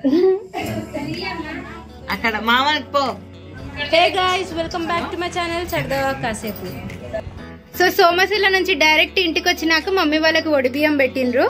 అక్కడ మామకి పో hey guys welcome back to my channel చడదవా కాసేపు సో సోమశిల నుంచి డైరెక్ట్ ఇంటికి వచ్చినాక మమ్మీ వాళ్ళకి ఒడి బియ్యం పెట్టిండ్రు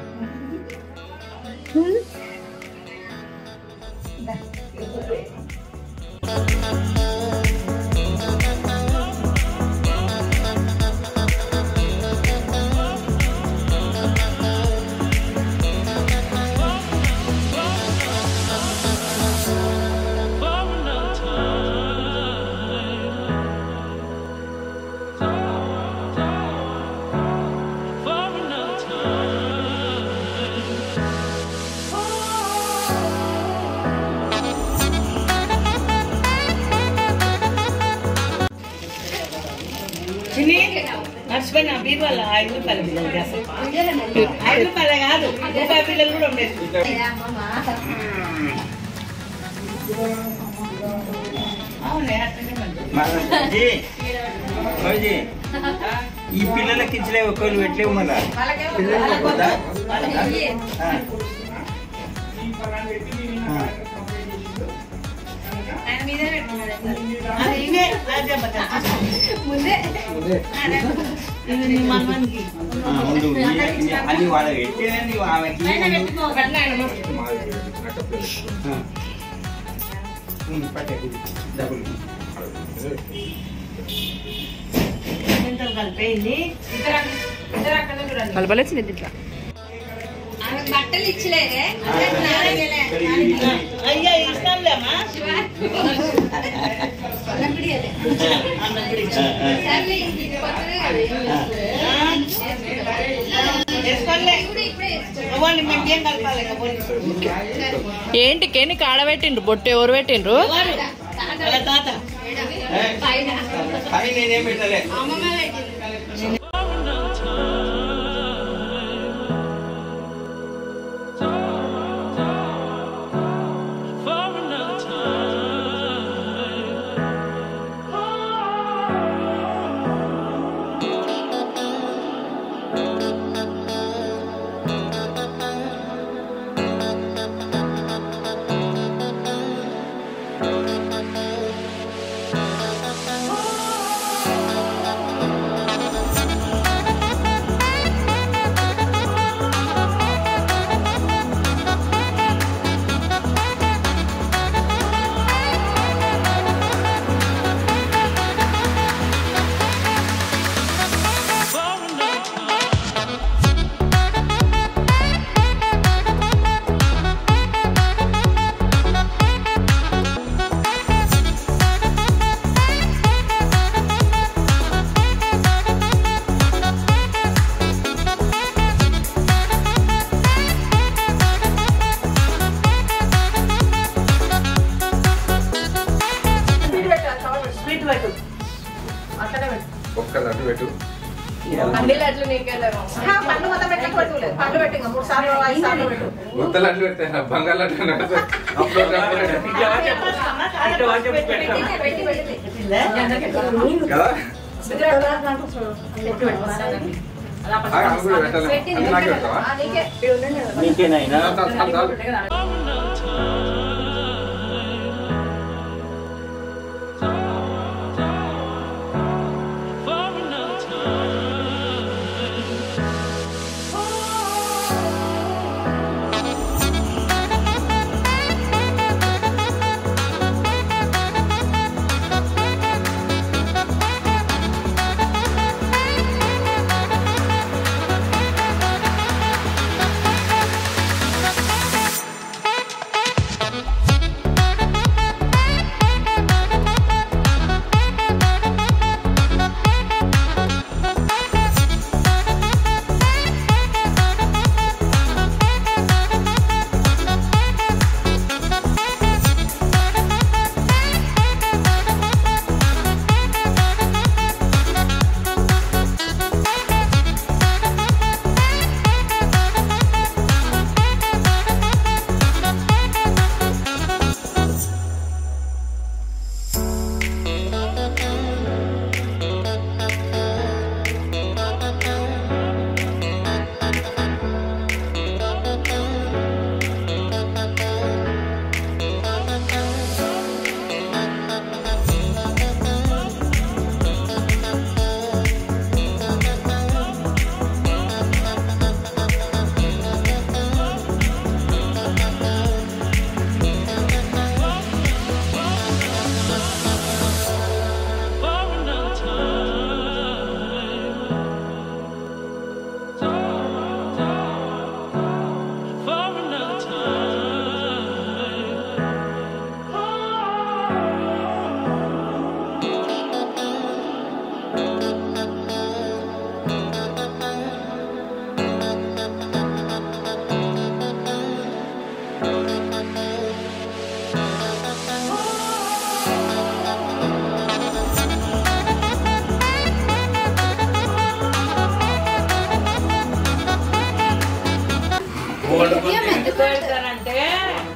చిన్ని మర్చిపోయిన బీరువాల ఐదు రూపాయల బిల్లలు చేస్తాయి ఐదు రూపాయలు కాదు రూపాయి బిల్లలు కూడా ఉండేది అవునే అట్లనే మంచిది. రోజీ ఈ పిల్లలకి ఇచ్చలేవు ఒకళ్ళు పెట్టలేవు మళ్ళా పిల్లలకి ఒక్కదా? ఆ. ఆ. అది ఇవే రాజ్యపత. ఇది నీ మనవనికి. ఆ, ముందు ఈ- అది వాళ్ళ పెట్టేదండి ఆమెకి ఆ. ఉమ్, పట్టే డబ్బులు ఎంతలు కలిపేయండి కలపలేసింది ఇట్లా బట్టలు ఇచ్చలేదే అయ్యా ఇస్తానులేమ్మా వేసుకోలే ఇవ్వండి మేము ఏం కలపాలి ఇక పోనీ. ఏంటి కేని కాడబెట్టిండ్రు బొట్టు ఎవరు పెట్టిండ్రు ఎవరు? వాళ్ళ తాత పైన నేనేం పెట్టలే స్వీట్ పెట్టు ఒక్క లడ్డు పెట్టు పండు మొత్తం పెట్టకూడదు పండు పెట్టు ఇంకా మూడు సార్లు ఐదు సార్లు పెట్టు ముద్ద లడ్డు పెడతా బంగారు లడ్డు అన్నట్టు అప్పుడు పెట్టి పెట్టి కదా ఆ, ఆమె కూడా పెట్టాలి అది నాకే పెడతావా నీకేనైనా చాలు, చాలు, చాలు.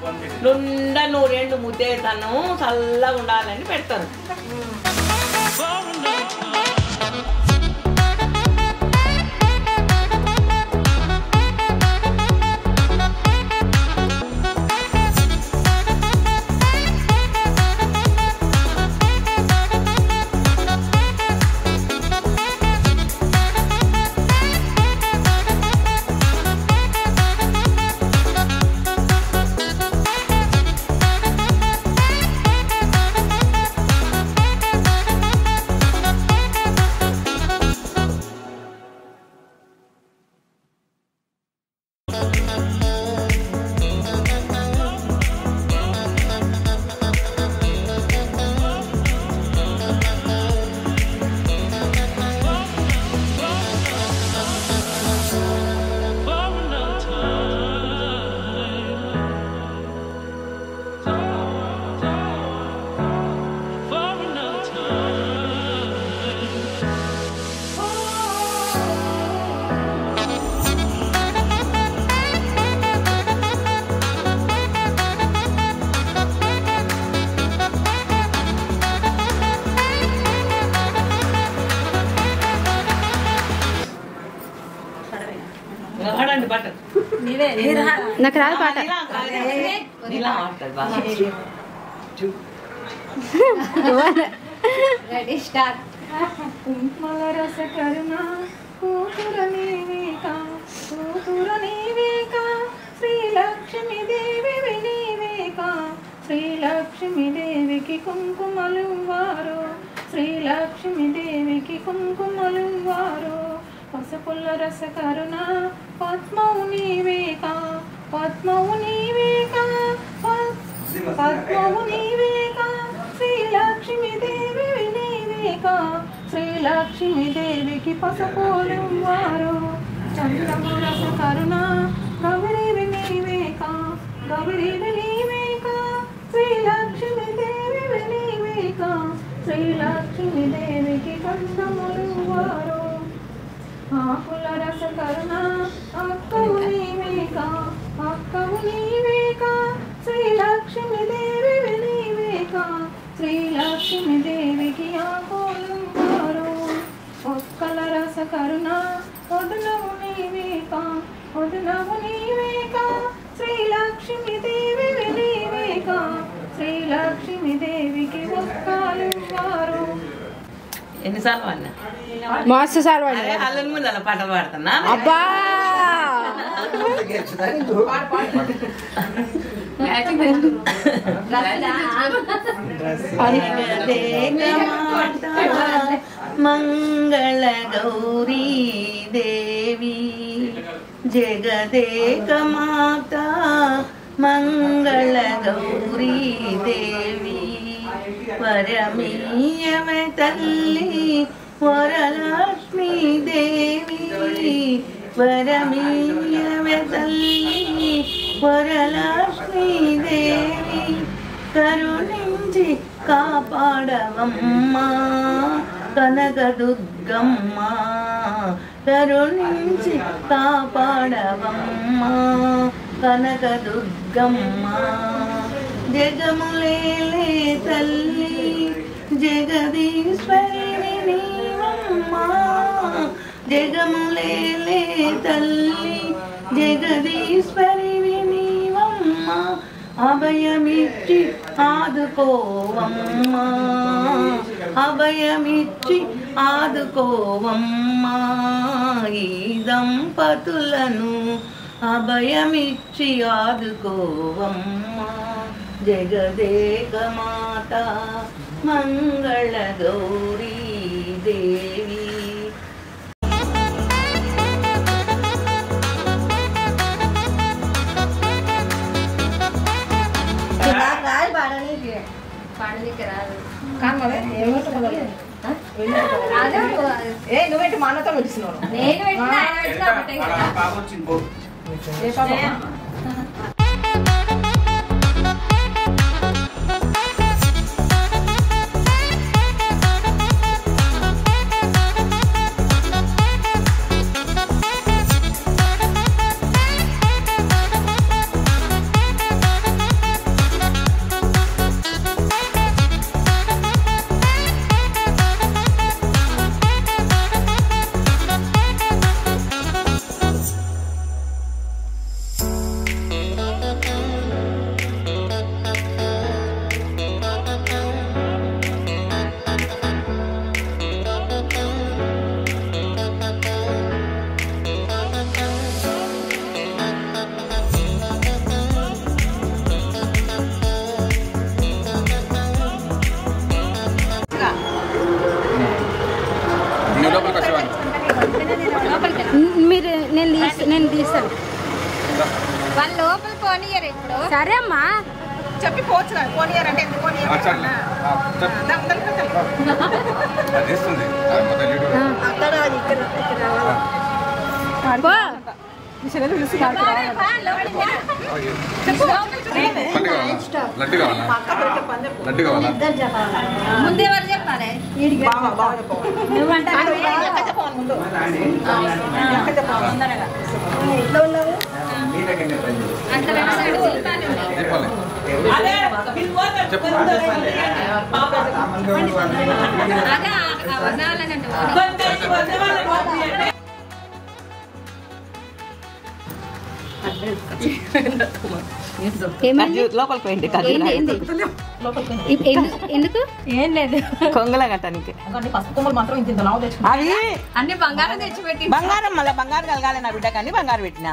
నుండా నూరేళ్ళు ముద్దేతను చల్లగా ఉండాలని పెడతారు పాడండి పాట నాకు రాదు పాట నీలా కాదు. నీలా ఆడుతుంది బాగా రెడీ స్టార్ట్ కుంకుమల రస కరుణ కూతుర నీవేక కూతుర నీవేక శ్రీలక్ష్మి దేవి నీవేక శ్రీలక్ష్మి దేవికి కుంకుమలు వారు శ్రీలక్ష్మి దేవికి కుంకుమలు వారు పసుపుల్ల రస కరుణ పద్మవు నీవేక పద్మవు నీవేక ప- పద్మవు నీవేక శ్రీలక్ష్మి దేవి నీవేక శ్రీలక్ష్మి దేవికి పసుపోలు వారు చంద్రము రస కరుణ గౌరీవి నీవేక గౌరీవి నీవేక శ్రీలక్ష్మి దేవి నీవేక శ్రీలక్ష్మి దేవికి కందములు వారు ఆకుల రస కరుణ అక్కవు నీవేక అక్కవు నీవేక శ్రీలక్ష్మి దేవి నీవేక శ్రీలక్ష్మి దేవికి ఆకులు వారు ఒక్కల రస కరుణ వదులవు నీవేక వదులవు నీవేక శ్రీలక్ష్మి దేవి నీవేక శ్రీలక్ష్మి దేవికి ఒక్కలు వారు ఎన్నిసార్లు వాడినా మస్తు సార్ వాడు అరే అల్లని ముందు అలా పాటలు పాడుతున్నా అబ్బా మంగళ గౌరీ దేవి జగదేక మాత మంగళ గౌరీ దేవి పరమీయమే తల్లి వరలక్ష్మీ దేవి వరమీయమే తల్లి వరలక్ష్మీ దేవి కరుణించి కాపాడవమ్మా కనకదుర్గమ్మ కరుణించి కాపాడవమ్మా కనకదుర్గమ్మ జగములేలే తల్లి జగదీశ్వరి నీవమ్మా జగములేలే తల్లి జగదీశ్వరి నీవమ్మా అభయమిచ్చి ఆదుకోవమ్మా అభయమిచ్చి ఆదుకోవమ్మా ఈ దంపతులను అభయమిచ్చి ఆదుకోవమ్మా జగదేక మాత మంగళ గౌరీ దేవి ఏ నువ్వేంటి మా అన్నతో వచ్చినావు నేను పెట్టిన ఆయన పెట్టిన ఒకటే కదా. పాప వచ్చింది పో. ఏ పాపమ్మా? సరే అమ్మా చెప్పి పోవచ్చు కదా పోనీయర్ అంటే ఎందుకు పోనీయర్ ఆ, చాలు. ఆ, చాలు. దా, ముందరకు రా, చాలు. అది ఇస్తుంది ఆ, మొత్తం యూట్యూబ్ అక్కడ అది ఇక్కడ ఇక్కడ రావాలి. పో మీ చెల్లెలు పిలుస్తుంది, ఆడికి రావాలి. లడ్డు కావాలా లడ్డు కావాలా మా అక్క పేరు చెప్పని చెప్పు. లడ్డు కావాలా ముందే ఎవరు చెప్పాలి బావ, బావ చెప్పు. ఆ, అక్క చెప్పమను ముందు. అక్క చెప్పమను. చెప్పాలి అదే మీరు పోతారు. చెప్పు. అదే ఆ వదనాలనంటే కొందరికి వద్ద వాళ్ళకి పంపియండి. ఏమైంది లోపలికి పోయింది ఏంది ఏంది ఇప్- ఎందు- ఎందుకు ఏం లేదు కొంగల కట్టడానికి అందుకని పసుపు కొమ్మలు మాత్రం ఇంత ఇంత లావు తెచ్చుకున్నా అవి అన్ని బంగారం తెచ్చిపెట్టి బంగారం మళ్ళీ బంగారు కలగాలి నా బిడ్డ కానీ బంగారు పెట్టిన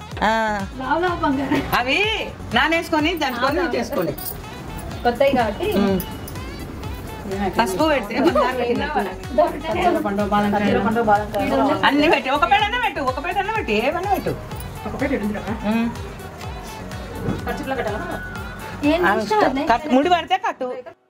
అవి నానేసుకొని దంచుకొని చేసుకోండి కొత్తవి కాబట్టి ఉమ్. పసుపు పెడితే బంగారు పెట్టినట్టు. పండుగ బాదం కాయ పండుగ బాదం కాయ అన్ని పెట్టి ఒక పేడన్నా పెట్టు ఒక పేడన్నా పెట్టు ఏమన్నా పెట్టు ఒక పేట ఎడుందిరా ఉమ్. ఖర్చులో కట్టాలా ఏం ఆ, కట్టు ముడి పడితే కట్టు